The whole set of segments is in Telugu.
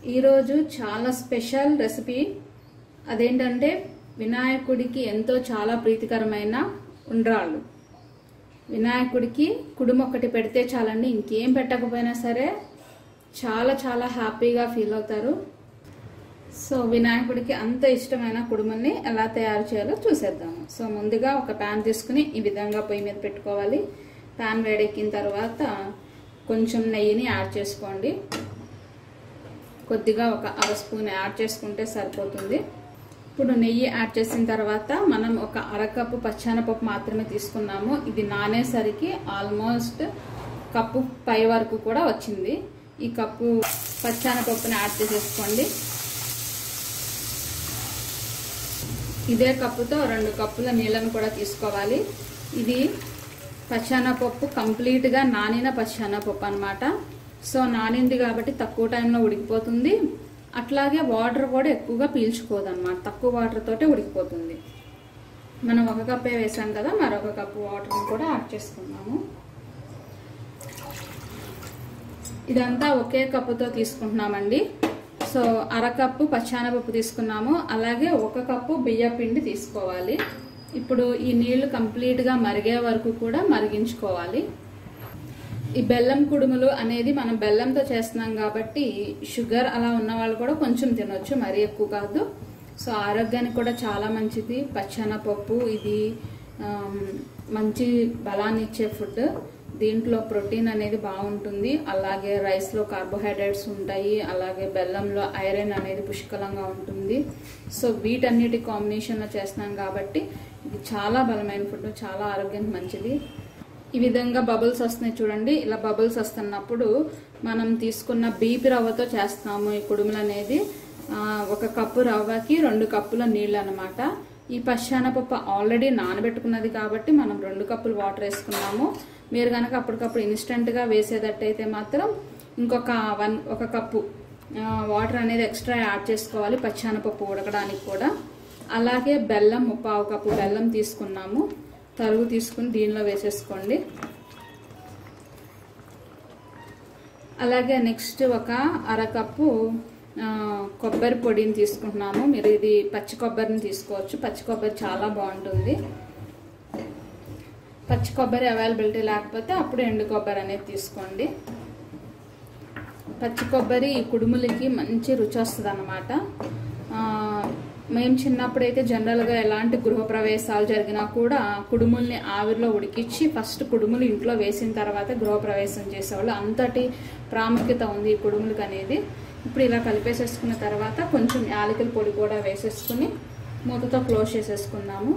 ఈరోజు చాలా స్పెషల్ రెసిపీ అదేంటంటే వినాయకుడికి ఎంతో చాలా ప్రీతికరమైన ఉండ్రాళ్ళు వినాయకుడికి కుడుము ఒకటి పెడితే చాలండి ఇంకేం పెట్టకపోయినా సరే చాలా చాలా హ్యాపీగా ఫీల్ అవుతారు సో వినాయకుడికి అంత ఇష్టమైన కుడుముల్ని ఎలా తయారు చేయాలో చూసేద్దాము సో ముందుగా ఒక ప్యాన్ తీసుకుని ఈ విధంగా పొయ్యి మీద పెట్టుకోవాలి ప్యాన్ వేడెక్కిన తర్వాత కొంచెం నెయ్యిని యాడ్ చేసుకోండి కొద్దిగా ఒక అర స్పూన్ యాడ్ చేసుకుంటే సరిపోతుంది ఇప్పుడు నెయ్యి యాడ్ చేసిన తర్వాత మనం ఒక అరకప్పు పచ్చానపప్పు మాత్రమే తీసుకున్నాము ఇది నానేసరికి ఆల్మోస్ట్ కప్పు పై వరకు కూడా వచ్చింది ఈ కప్పు పచ్చానపప్పుని యాడ్ చేసేసుకోండి ఇదే కప్పుతో రెండు కప్పుల నీళ్ళను కూడా తీసుకోవాలి ఇది పచ్చానపప్పు కంప్లీట్గా నానిన పచ్చానపప్పు అనమాట సో నానింది కాబట్టి తక్కువ టైంలో ఉడికిపోతుంది అట్లాగే వాటర్ కూడా ఎక్కువగా పీల్చుకోదు అనమాట తక్కువ వాటర్ తోటే ఉడికిపోతుంది మనం ఒక కప్పే వేసాం కదా మరొక కప్పు వాటర్ని కూడా యాడ్ చేసుకున్నాము ఇదంతా ఒకే కప్పుతో తీసుకుంటున్నామండి సో అరకప్పు పచ్చానపప్పు తీసుకున్నాము అలాగే ఒక కప్పు బియ్య పిండి తీసుకోవాలి ఇప్పుడు ఈ నీళ్లు కంప్లీట్గా మరిగే వరకు కూడా మరిగించుకోవాలి ఈ బెల్లం కుడుములు అనేది మనం బెల్లంతో చేస్తున్నాం కాబట్టి షుగర్ అలా ఉన్న వాళ్ళు కూడా కొంచెం తినొచ్చు మరీ ఎక్కువ కాదు సో ఆరోగ్యానికి కూడా చాలా మంచిది పచ్చెనపప్పు ఇది మంచి బలాన్ని ఇచ్చే ఫుడ్ దీంట్లో ప్రోటీన్ అనేది బాగుంటుంది అలాగే రైస్లో కార్బోహైడ్రేట్స్ ఉంటాయి అలాగే బెల్లంలో ఐరన్ అనేది పుష్కలంగా ఉంటుంది సో వీటన్నిటి కాంబినేషన్లో చేస్తున్నాం కాబట్టి ఇది చాలా బలమైన ఫుడ్ చాలా ఆరోగ్యానికి మంచిది ఈ విధంగా బబుల్స్ వస్తున్నాయి చూడండి ఇలా బబుల్స్ వస్తున్నప్పుడు మనం తీసుకున్న బీపి రవ్వతో చేస్తాము ఈ కుడుములు అనేది ఒక కప్పు రవ్వకి రెండు కప్పుల నీళ్ళు అనమాట ఈ పశ్చానపప్పు ఆల్రెడీ నానబెట్టుకున్నది కాబట్టి మనం రెండు కప్పులు వాటర్ వేసుకున్నాము మీరు కనుక అప్పటికప్పుడు ఇన్స్టెంట్గా వేసేటట్టయితే మాత్రం ఇంకొక వన్ ఒక కప్పు వాటర్ అనేది ఎక్స్ట్రా యాడ్ చేసుకోవాలి పచ్చానపప్పు ఉడకడానికి కూడా అలాగే బెల్లం ముప్పావు కప్పు బెల్లం తీసుకున్నాము తరుగు తీసుకుని దీనిలో వేసేసుకోండి అలాగే నెక్స్ట్ ఒక అరకప్పు కొబ్బరి పొడిని తీసుకుంటున్నాము మీరు ఇది పచ్చి కొబ్బరిని తీసుకోవచ్చు పచ్చి కొబ్బరి చాలా బాగుంటుంది పచ్చి కొబ్బరి అవైలబిలిటీ లేకపోతే అప్పుడు ఎండు కొబ్బరి అనేది తీసుకోండి పచ్చి కొబ్బరి ఈ కుడుములకి మంచి రుచి వస్తుంది అనమాట మేము చిన్నప్పుడైతే జనరల్గా ఎలాంటి గృహప్రవేశాలు జరిగినా కూడా కుడుముల్ని ఆవిరిలో ఉడికిచ్చి ఫస్ట్ కుడుములు ఇంట్లో వేసిన తర్వాత గృహప్రవేశం చేసేవాళ్ళు అంతటి ప్రాముఖ్యత ఉంది ఈ కుడుములకి అనేది ఇప్పుడు ఇలా కలిపేసేసుకున్న తర్వాత కొంచెం యాలకుల పొడి కూడా వేసేసుకుని మూతతో క్లోజ్ చేసేసుకున్నాము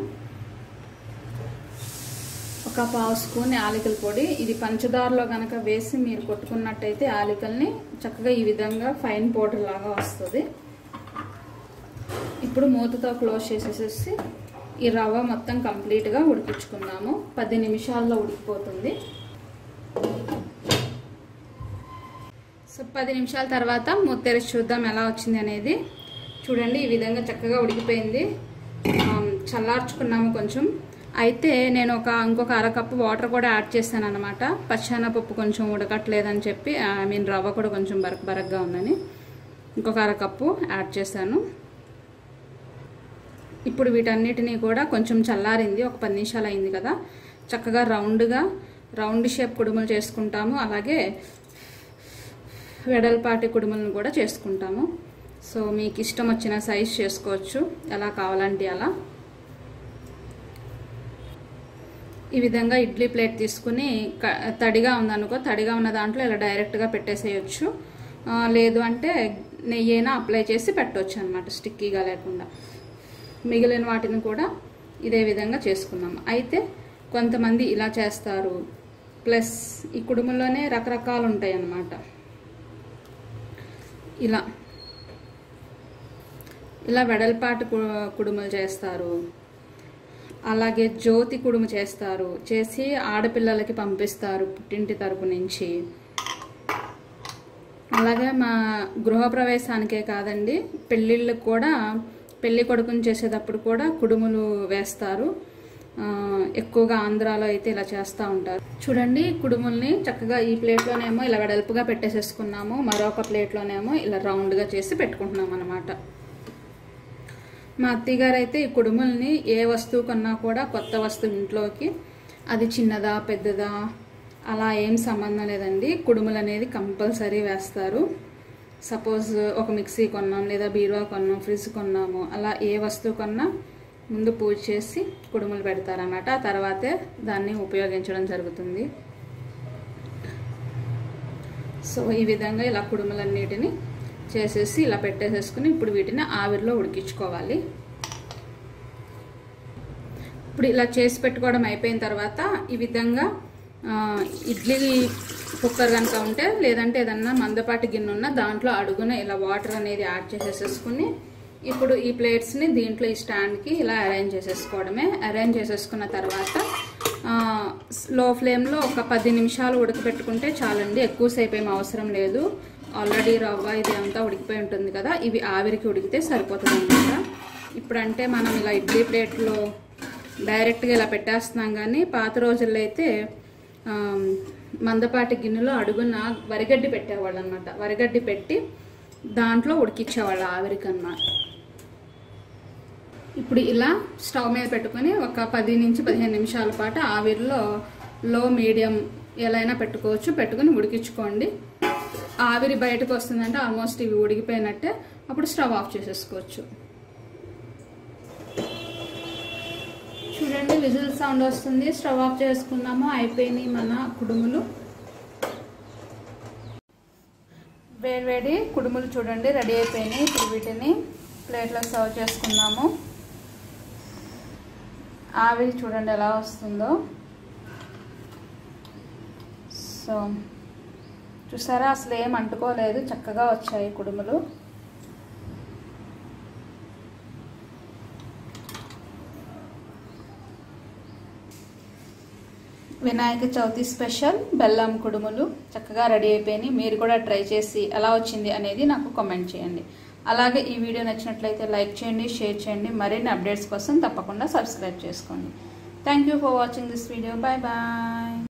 ఒక పావు స్పూన్ యాలకుల పొడి ఇది పంచదారలో కనుక వేసి మీరు కొట్టుకున్నట్టయితే యాలకుల్ని చక్కగా ఈ విధంగా ఫైన్ పౌడర్ లాగా వస్తుంది ఇప్పుడు మూతతో క్లోజ్ చేసేసేసి ఈ రవ్వ మొత్తం కంప్లీట్గా ఉడికించుకుందాము పది నిమిషాల్లో ఉడికిపోతుంది సో పది నిమిషాల తర్వాత మూత తెరిచి చూద్దాం ఎలా వచ్చింది అనేది చూడండి ఈ విధంగా చక్కగా ఉడికిపోయింది చల్లార్చుకున్నాము కొంచెం అయితే నేను ఒక ఇంకొక అరకప్పు వాటర్ కూడా యాడ్ చేశాను అనమాట పచ్చానపప్పు కొంచెం ఉడకట్లేదని చెప్పి ఐ మీన్ రవ్వ కూడా కొంచెం బరక్ బరక్గా ఉందని ఇంకొక అరకప్పు యాడ్ చేశాను ఇప్పుడు వీటన్నిటినీ కూడా కొంచెం చల్లారింది ఒక పది నిమిషాలు అయింది కదా చక్కగా రౌండ్గా రౌండ్ షేప్ కుడుములు చేసుకుంటాము అలాగే వెడల్పాటి కుడుములను కూడా చేసుకుంటాము సో మీకు ఇష్టం వచ్చిన సైజ్ చేసుకోవచ్చు ఎలా కావాలంటే అలా ఈ విధంగా ఇడ్లీ ప్లేట్ తీసుకుని తడిగా ఉందనుకో తడిగా ఉన్న దాంట్లో ఇలా డైరెక్ట్గా పెట్టేసేయచ్చు లేదు అంటే నెయ్యి అయినా అప్లై చేసి పెట్టవచ్చు అనమాట స్టిక్కీగా లేకుండా మిగిలిన వాటిని కూడా ఇదే విధంగా చేసుకున్నాం అయితే కొంతమంది ఇలా చేస్తారు ప్లస్ ఈ కుడుములోనే రకరకాలు ఉంటాయి అన్నమాట ఇలా ఇలా వెడల్పాటు కుడుములు చేస్తారు అలాగే జ్యోతి కుడుము చేస్తారు చేసి ఆడపిల్లలకి పంపిస్తారు పుట్టింటి తరపు నుంచి అలాగే మా గృహప్రవేశానికే కాదండి పెళ్ళిళ్ళకు కూడా పెళ్లి కొడుకుని చేసేటప్పుడు కూడా కుడుములు వేస్తారు ఆ, ఎక్కువగా ఆంధ్రాలో అయితే ఇలా చేస్తూ ఉంటారు చూడండి కుడుముల్ని చక్కగా ఈ ప్లేట్లోనేమో ఇలా వెడల్పుగా పెట్టేసేసుకున్నాము మరొక ప్లేట్లోనేమో ఇలా రౌండ్గా చేసి పెట్టుకుంటున్నాం అనమాట మా అత్తయ్య గారు అయితే ఈ కుడుముల్ని ఏ వస్తువు కొన్నా కూడా కొత్త వస్తువు ఇంట్లోకి అది చిన్నదా పెద్దదా అలా ఏం సంబంధం లేదండి కుడుములు అనేది కంపల్సరీ వేస్తారు సపోజ్ ఒక మిక్సీ కొన్నాం లేదా బీరువా కొన్నాం ఫ్రిడ్జ్ కొన్నాము అలా ఏ వస్తువు కొన్నా ముందు పూజ చేసి కుడుములు పెడతారన్నమాట ఆ తర్వాతే దాన్ని ఉపయోగించడం జరుగుతుంది సో ఈ విధంగా ఇలా కుడుములన్నిటిని చేసేసి ఇలా పెట్టేసేసుకుని ఇప్పుడు వీటిని ఆవిరిలో ఉడికించుకోవాలి ఇప్పుడు ఇలా చేసి పెట్టుకోవడం అయిపోయిన తర్వాత ఈ విధంగా ఆ, ఇడ్లీ కుక్కర్ కనుక ఉంటే లేదంటే ఏదన్నా మందపాటి గిన్నె ఉన్న దాంట్లో అడుగున ఇలా వాటర్ అనేది యాడ్ చేసేసేసుకుని ఇప్పుడు ఈ ప్లేట్స్ని దీంట్లో ఈ స్టాండ్కి ఇలా అరేంజ్ చేసేసుకోవడమే అరేంజ్ చేసేసుకున్న తర్వాత లో ఫ్లేమ్లో ఒక పది నిమిషాలు ఉడకబెట్టుకుంటే చాలండి ఎక్కువసేపు ఏం అవసరం లేదు ఆల్రెడీ రవ్వ ఇది అంతా ఉడికిపోయి ఉంటుంది కదా ఇవి ఆవిరికి ఉడికితే సరిపోతుంది అనమాట ఇప్పుడంటే మనం ఇలా ఇడ్లీ ప్లేట్లో డైరెక్ట్గా ఇలా పెట్టేస్తున్నాం కానీ పాత రోజుల్లో అయితే ఆ, మందపాటి గిన్నెలో అడుగున వరిగడ్డి పెట్టేవాళ్ళు అనమాట వరిగడ్డి పెట్టి దాంట్లో ఉడికిచ్చేవాళ్ళు ఆవిరికి అన్నమాట ఇప్పుడు ఇలా స్టవ్ మీద పెట్టుకొని ఒక పది నుంచి పదిహేను నిమిషాల పాటు ఆవిరిలో లో మీడియం ఎలా అయినా పెట్టుకోవచ్చు పెట్టుకొని ఉడికించుకోండి ఆవిరి బయటకు వస్తుందంటే ఆల్మోస్ట్ ఇవి ఉడికిపోయినట్టే అప్పుడు స్టవ్ ఆఫ్ చేసేసుకోవచ్చు చూడండి విజిల్ సౌండ్ వస్తుంది స్టవ్ ఆఫ్ చేసుకున్నాము అయిపోయినాయి మన కుడుములు వేడి వేడి కుడుములు చూడండి రెడీ అయిపోయినాయి ఇప్పుడు వీటిని ప్లేట్లో సర్వ్ చేసుకున్నాము ఆవిరి చూడండి ఎలా వస్తుందో సో చూసారా అసలు ఏం అంటుకోలేదు చక్కగా వచ్చాయి కుడుములు వినాయక చవితి స్పెషల్ బెల్లం కుడుములు చక్కగా రెడీ అయిపోయినాయి మీరు కూడా ట్రై చేసి ఎలా వచ్చింది అనేది నాకు కామెంట్ చేయండి అలాగే ఈ వీడియో నచ్చినట్లయితే లైక్ చేయండి షేర్ చేయండి మరిన్ని అప్డేట్స్ కోసం తప్పకుండా సబ్స్క్రైబ్ చేసుకోండి thank you for watching this video bye bye